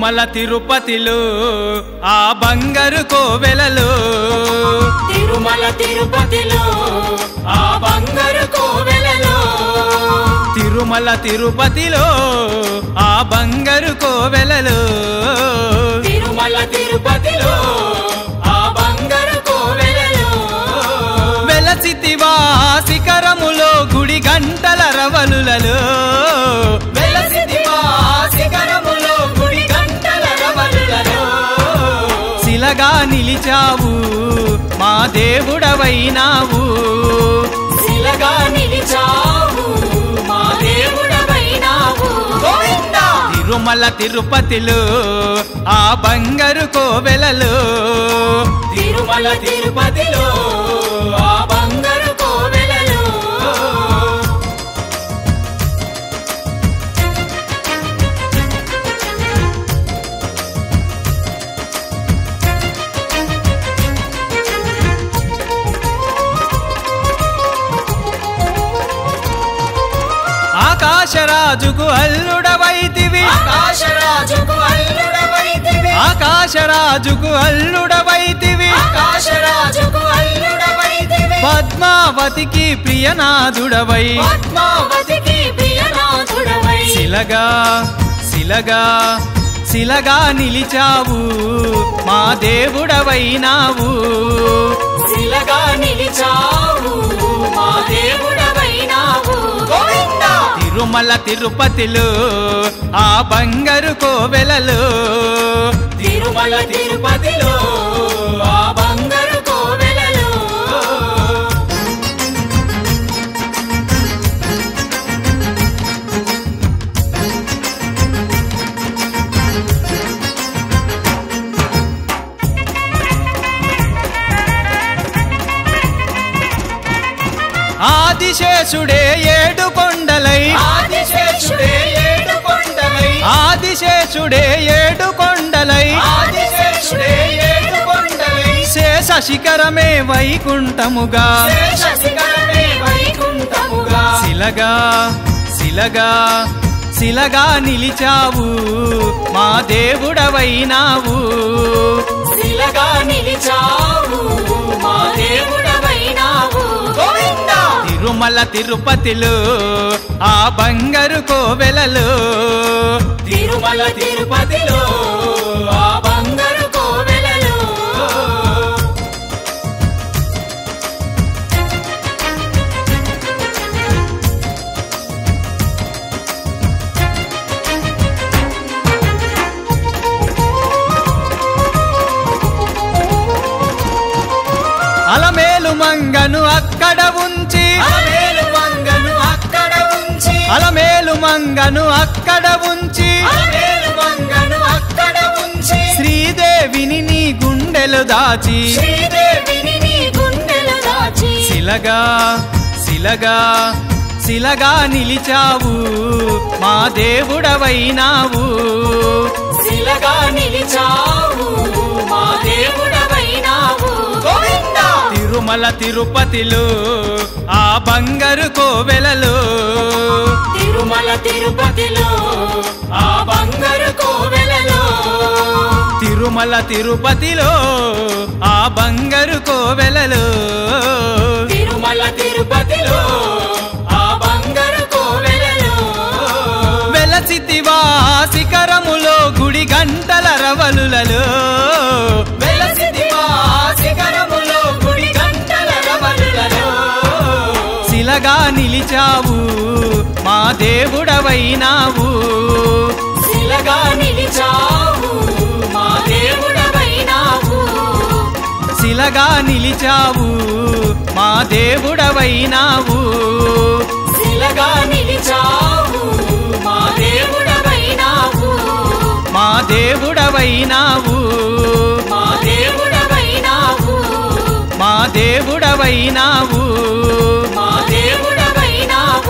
తిరుమల తిరుపతిలో ఆ బంగారు కోవెలలో తిరుమల తిరుపతిలో ఆ బంగారు కోవెలలో తిరుమల తిరుపతిలో ఆ బంగారు కోవెలలో తిరుమల తిరుపతిలో ఆ బంగారు కోవెలలో వెలసితివా శిఖరములో గుడి గంటల రవలులలో వెలసితివా శిఖరములో గుడి గంటల రవలులలో శిలగా నిలిచావు మా దేవుడవైనావు శిలగా నిలిచావు మా దేవుడవైనావు తిరుమల తిరుపతిలో ఆ బంగారు కోవెలలో తిరుమల తిరుపతిలో ఆ బంగారు కోవెలలో ఆకాశరాజుకు అల్లుడవైతివి ఆకాశరాజుకు అల్లుడవైతివి ఆకాశరాజుకు అల్లుడవైతివి ఆకాశరాజుకు అల్లుడవైతివి పద్మావతికి ప్రియనాథుడవై పద్మావతికి ప్రియనాథుడవై శిలగా శిలగా శిలగా నిలిచావు మా దేవుడవైనావు శిలగా నిలిచావు మా దేవుడవైనావు తిరుమల తిరుపతిలో ఆ బంగారు కోవెలలో తిరుమల తిరుపతిలో ఆ బంగారు కోవెలలో ఆదిశేషుడే ఏడు కొండలై ఆదిశేషుడే ఏడు కొండలై ఆదిశేషుడే ఏడు కొండలై ఆదిశేషుడే ఏడు కొండలై శేష శిఖరమే వైకుంఠముగా శేష శిఖరమే వైకుంఠముగా శిలగా శిలగా శిలగా నిలిచావు మా దేవుడవైనావు శిలగా నిలిచావు మా దేవుడవైనావు తిరుమల తిరుపతిలో ఆ బంగారు కోవెలలో తిరుమల తిరుపతిలో ఆ బంగారు కోవెలలో అలమేలు మంగను అక్కడ ఉంచి అలమేలు మంగను అక్కడ ఉంచి అలమేలు మంగను అక్కడ ఉంచి అలమేలు మంగను అక్కడ ఉంచి శ్రీదేవిని నీ గుండెలు దాచి శ్రీదేవిని నీ గుండెల దాచి శిలగా శిలగా శిలగా నిలిచావు మా దేవుడవైనావు శిలగా నిలిచావు మా దేవుడవైనావు తిరుమల తిరుపతిలో ఆ బంగారు కోవెలలో తిరుమల తిరుపతిలో ఆ బంగారు కోవెలలో తిరుమల తిరుపతిలో ఆ బంగారు కోవెలలో తిరుమల తిరుపతిలో ఆ బంగారు కోవెలలో వెలసితివా శిఖరములో గుడి గంటల రవలులలో వెలసితివా శిఖరములో గుడి గంటల రవలులలో శిలగా నిలిచావు మా దేవుడవైనావు శిలగా నిలిచావు మా దేవుడవైనావు శిలగా నిలిచావు మా దేవుడవైనావు శిలగా నిలిచావు మా దేవుడవైనావు మా దేవుడవైనావు మా దేవుడవైనావు మా దేవుడవైనావు మా దేవుడవైనావు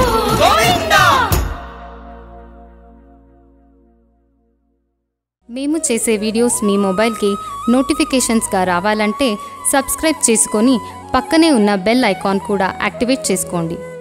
మేము చేసే వీడియోస్ మీ మొబైల్కి నోటిఫికేషన్స్గా రావాలంటే సబ్స్క్రైబ్ చేసుకొని పక్కనే ఉన్న బెల్ ఐకాన్ కూడా యాక్టివేట్ చేసుకోండి